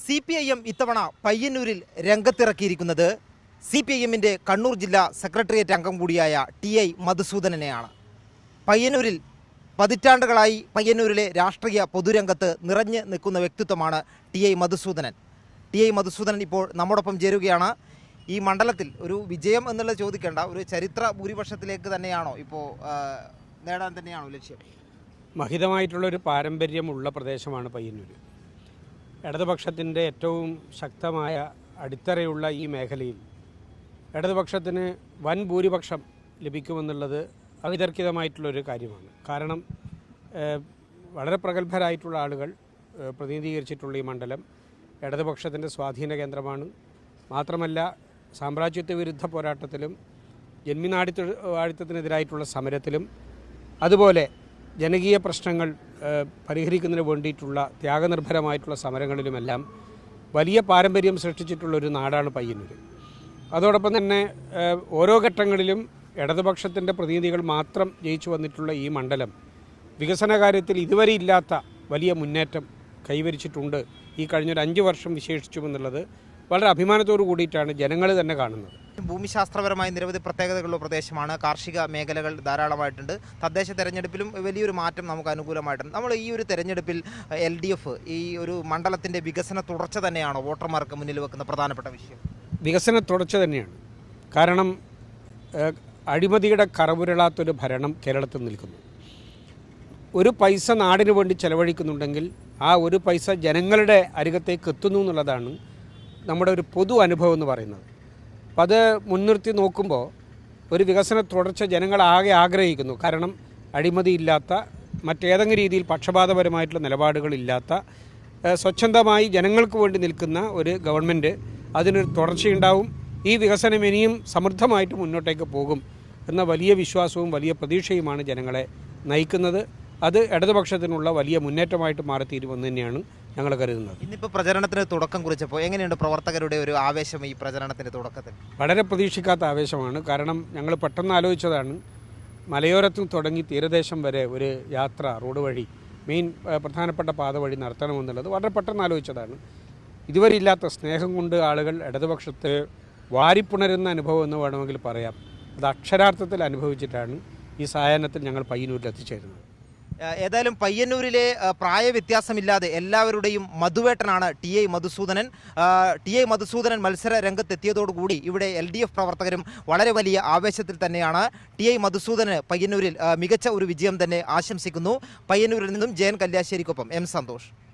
C P I M ഇത്തവണ പയ്യന്നൂരിൽ രംഗത്തിറക്കിയിരിക്കുന്നത് C P I എമ്മിൻ്റെ കണ്ണൂർ ജില്ലാ സെക്രട്ടേറിയറ്റ് അംഗം കൂടിയായ ടി ഐ മധുസൂദനനെയാണ് പയ്യന്നൂരിൽ പതിറ്റാണ്ടുകളായി പയ്യന്നൂരിലെ രാഷ്ട്രീയ പൊതുരംഗത്ത് നിറഞ്ഞു നിൽക്കുന്ന വ്യക്തിത്വമാണ് T I Madhusoodanan T I Madhusoodanan ഇപ്പോൾ നമ്മോടൊപ്പം ചേരുകയാണ് ഈ മണ്ഡലത്തിൽ ഒരു വിജയം എന്നുള്ളത് ചോദിക്കേണ്ട ഒരു ചരിത്ര ഭൂരിപക്ഷത്തിലേക്ക് തന്നെയാണോ ഇപ്പോൾ ആ, നേടാൻ തന്നെയാണോ ലക്ഷ്യം മഹിതമായിട്ടുള്ള ഒരു പാരമ്പര്യമുള്ള പ്രദേശമാണ് പയ്യന്നൂർ ഇടതുപക്ഷത്തിൻ്റെ ഏറ്റവും ശക്തമായ അടിത്തറയുള്ള ഈ മേഖലയിൽ ഇടതുപക്ഷത്തിന് വൻ ഭൂരിപക്ഷം ലഭിക്കുമെന്നുള്ളത് അവിതർക്കിതമായിട്ടുള്ളൊരു കാര്യമാണ് കാരണം ഏഹ്, വളരെ പ്രഗത്ഭരായിട്ടുള്ള ആളുകൾ ഏഹ്, പ്രതിനിധീകരിച്ചിട്ടുള്ള ഈ മണ്ഡലം ഇടതുപക്ഷത്തിൻ്റെ സ്വാധീന കേന്ദ്രമാണ് മാത്രമല്ല സാമ്രാജ്യത്വ വിരുദ്ധ പോരാട്ടത്തിലും ജന്മിനാടിത്വ വാഴിത്തത്തിനെതിരായിട്ടുള്ള സമരത്തിലും അതുപോലെ ജനകീയ പ്രശ്നങ്ങൾ ഏഹ്, പരിഹരിക്കുന്നതിന് വേണ്ടിയിട്ടുള്ള ത്യാഗനിർഭരമായിട്ടുള്ള സമരങ്ങളിലുമെല്ലാം വലിയ പാരമ്പര്യം സൃഷ്ടിച്ചിട്ടുള്ള ഒരു നാടാണ് പയ്യന്നൂർ അതോടൊപ്പം തന്നെ ഏഹ്, ഓരോ ഘട്ടങ്ങളിലും ഇടതുപക്ഷത്തിൻ്റെ പ്രതിനിധികൾ മാത്രം ജയിച്ചു വന്നിട്ടുള്ള ഈ മണ്ഡലം വികസന കാര്യത്തിൽ ഇതുവരെ ഇല്ലാത്ത വലിയ മുന്നേറ്റം കൈവരിച്ചിട്ടുണ്ട് ഈ കഴിഞ്ഞൊരു അഞ്ച് വർഷം വിശേഷിച്ചുമെന്നുള്ളത് വളരെ അഭിമാനത്തോടു കൂടിയിട്ടാണ് ജനങ്ങൾ തന്നെ കാണുന്നത് ഭൂമിശാസ്ത്രപരമായ നിരവധി പ്രത്യേകതകളുള്ള പ്രദേശമാണ് കാർഷിക മേഖലകൾ ധാരാളമായിട്ടുണ്ട് തദ്ദേശ തെരഞ്ഞെടുപ്പിലും വലിയൊരു മാറ്റം നമുക്ക് അനുകൂലമായിട്ടുണ്ട് നമ്മൾ ഈ ഒരു തെരഞ്ഞെടുപ്പിൽ എൽ ഡി എഫ് ഈ ഒരു മണ്ഡലത്തിൻ്റെ വികസന തുടർച്ച തന്നെയാണോ വോട്ടർമാർക്ക് മുന്നിൽ വെക്കുന്ന പ്രധാനപ്പെട്ട വിഷയം വികസന തുടർച്ച തന്നെയാണ് കാരണം ഏഹ്, അഴിമതിയുടെ കറപുരളാത്തൊരു ഭരണം കേരളത്തിൽ നിൽക്കുന്നു ഒരു പൈസ നാടിന് വേണ്ടി ചെലവഴിക്കുന്നുണ്ടെങ്കിൽ ആ ഒരു പൈസ ജനങ്ങളുടെ അരികത്തേക്ക് എത്തുന്നു എന്നുള്ളതാണ് നമ്മുടെ ഒരു പൊതു അനുഭവം എന്ന് പറയുന്നത് അപ്പം അത് മുൻനിർത്തി നോക്കുമ്പോൾ ഒരു വികസന തുടർച്ച ജനങ്ങൾ ആകെ ആഗ്രഹിക്കുന്നു കാരണം അഴിമതിയില്ലാത്ത മറ്റേതെങ്കിലും രീതിയിൽ പക്ഷപാതപരമായിട്ടുള്ള നിലപാടുകളില്ലാത്ത ഏഹ്, സ്വച്ഛന്തമായി ജനങ്ങൾക്ക് വേണ്ടി നിൽക്കുന്ന ഒരു ഗവൺമെൻറ് അതിനൊരു തുടർച്ചയുണ്ടാവും ഈ വികസനം ഇനിയും സമൃദ്ധമായിട്ട് മുന്നോട്ടേക്ക് പോകും എന്ന വലിയ വിശ്വാസവും വലിയ പ്രതീക്ഷയുമാണ് ജനങ്ങളെ നയിക്കുന്നത് അത് ഇടതുപക്ഷത്തിനുള്ള വലിയ മുന്നേറ്റമായിട്ട് മാറിത്തീരുമെന്ന് തന്നെയാണ് ഞങ്ങൾ കരുതുന്നത് ഇന്നിപ്പോൾ പ്രചരണത്തിന് തുടക്കം കുറിച്ചപ്പോൾ എങ്ങനെയുണ്ട് പ്രവർത്തകരുടെ ഒരു ആവേശം ഈ പ്രചരണത്തിൻ്റെ തുടക്കത്തിൽ വളരെ പ്രതീക്ഷിക്കാത്ത ആവേശമാണ് കാരണം ഞങ്ങൾ പെട്ടെന്ന് ആലോചിച്ചതാണ് മലയോരത്ത് തുടങ്ങി തീരദേശം വരെ ഒരു യാത്ര റോഡ് വഴി മെയിൻ ഏഹ്, പ്രധാനപ്പെട്ട പാത വഴി നടത്തണമെന്നുള്ളത് വളരെ പെട്ടെന്ന് ആലോചിച്ചതാണ് ഇതുവരെ ഇല്ലാത്ത സ്നേഹം കൊണ്ട് ആളുകൾ ഇടതുപക്ഷത്തെ വാരിപ്പുണരുന്ന അനുഭവം എന്ന് വേണമെങ്കിൽ പറയാം അത് അക്ഷരാർത്ഥത്തിൽ അനുഭവിച്ചിട്ടാണ് ഈ സായാഹ്നത്തിൽ ഞങ്ങൾ പയ്യന്നൂരിൽ എത്തിച്ചേരുന്നത് ഏഹ് ഏതായാലും പയ്യന്നൂരിലെ ഏഹ് പ്രായവ്യത്യാസമില്ലാതെ എല്ലാവരുടെയും മധുവേട്ടനാണ് ടി ഐ മധുസൂദനൻ ആഹ് ടി ഐ മധുസൂദനൻ മത്സര രംഗത്തെത്തിയതോടുകൂടി ഇവിടെ എൽ ഡി എഫ് പ്രവർത്തകരും വളരെ വലിയ ആവേശത്തിൽ തന്നെയാണ് ടി ഐ മധുസൂദന് പയ്യന്നൂരിൽ ആഹ് മികച്ച ഒരു വിജയം തന്നെ ആശംസിക്കുന്നു പയ്യന്നൂരിൽ നിന്നും ജയൻ കല്യാശ്ശേരിക്കൊപ്പം എം സന്തോഷ്